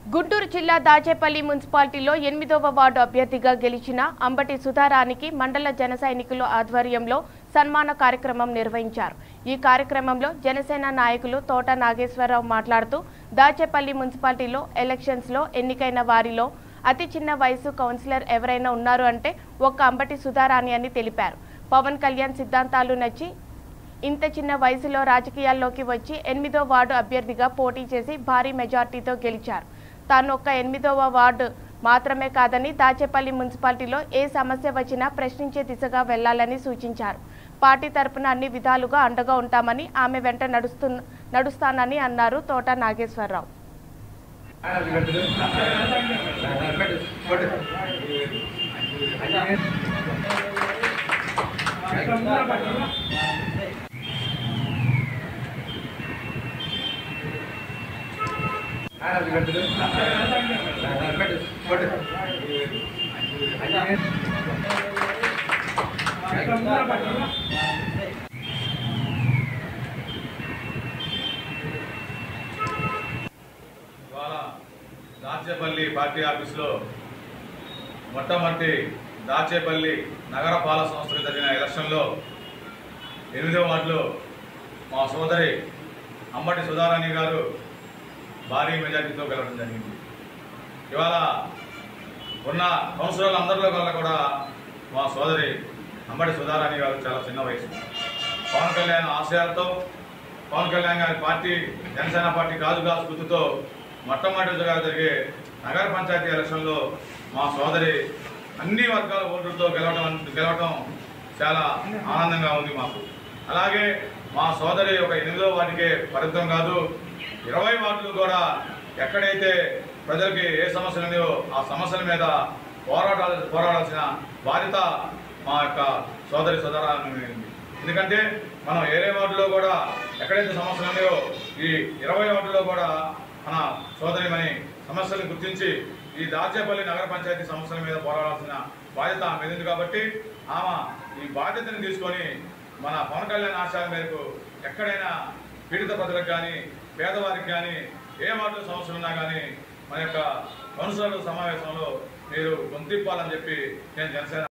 గుంటూరు జిల్లా దాచేపల్లి మున్సిపాలిటీలో ఎనిమిదవ వార్డు అభ్యర్థిగా గెలిచిన అంబటి సుధారానికి మండల జన సైనికుల ఆధ్వర్యంలో సన్మాన కార్యక్రమం నిర్వహించారు ఈ కార్యక్రమంలో జనసేన నాయకులు తోట నాగేశ్వరరావు మాట్లాడుతూ దాచేపల్లి మున్సిపాలిటీలో ఎలక్షన్స్లో ఎన్నికైన వారిలో అతి చిన్న వయసు కౌన్సిలర్ ఎవరైనా ఉన్నారు అంటే ఒక్క అంబటి సుధారాణి అని తెలిపారు పవన్ కళ్యాణ్ సిద్ధాంతాలు నచ్చి ఇంత చిన్న వయసులో రాజకీయాల్లోకి వచ్చి ఎనిమిదో వార్డు అభ్యర్థిగా పోటీ చేసి భారీ మెజార్టీతో గెలిచారు తాను ఒక్క ఎనిమిదవ వార్డు మాత్రమే కాదని దాచేపల్లి మున్సిపాలిటీలో ఏ సమస్య వచ్చినా ప్రశ్నించే దిశగా వెళ్లాలని సూచించారు పార్టీ తరపున అన్ని విధాలుగా అండగా ఉంటామని ఆమె వెంట నడుస్తు నడుస్తానని అన్నారు తోట నాగేశ్వరరావు ఇవాళ దాచేపల్లి పార్టీ ఆఫీసులో మొట్టమొదటి దాచేపల్లి నగర పాలక సంస్థకు జరిగిన ఎలక్షన్లో ఎనిమిదవ వార్డులో మా సోదరి అంబటి సుధారాణి గారు భారీ మెజార్టీతో గెలవడం జరిగింది ఇవాళ ఉన్న కౌన్సిలర్లు అందరిలో కల్లా కూడా మా సోదరి అంబటి సుధారాణి గారు చాలా చిన్న వయసు పవన్ కళ్యాణ్ ఆశయాలతో పవన్ కళ్యాణ్ గారి పార్టీ జనసేన పార్టీ కాదు కాదు గుర్తుతో మొట్టమొదటిగా జరిగే నగర పంచాయతీ ఎలక్షన్లో మా సోదరి అన్ని వర్గాల ఓట్లతో గెలవడం గెలవడం చాలా ఆనందంగా ఉంది మాకు అలాగే మా సోదరి ఒక ఎనిమిదో వాటికే పరిమితం కాదు ఇరవై వార్డులు కూడా ఎక్కడైతే ప్రజలకి ఏ సమస్యలు ఉన్నాయో ఆ సమస్యల మీద పోరాటాలు పోరాడాల్సిన బాధ్యత మా యొక్క సోదరి సోదరాన్ని ఎందుకంటే మనం ఏరే వార్డులో కూడా ఎక్కడైతే సమస్యలు ఉన్నాయో ఈ ఇరవై వార్డులో కూడా మన సోదరిమని సమస్యలను గుర్తించి ఈ దాచేపల్లి నగర పంచాయతీ సమస్యల మీద పోరాడాల్సిన బాధ్యత ఆమె మీద ఉంది కాబట్టి ఆమె ఈ బాధ్యతను తీసుకొని మన పవన్ కళ్యాణ్ ఆశయాల మేరకు ఎక్కడైనా పీడిత ప్రజలకు కానీ పేదవారికి కానీ ఏ వార్డులో సమస్యలు ఉన్నా కానీ మన యొక్క కౌన్సిలర్ల సమావేశంలో మీరు గొంతిప్పాలని చెప్పి నేను జనసేన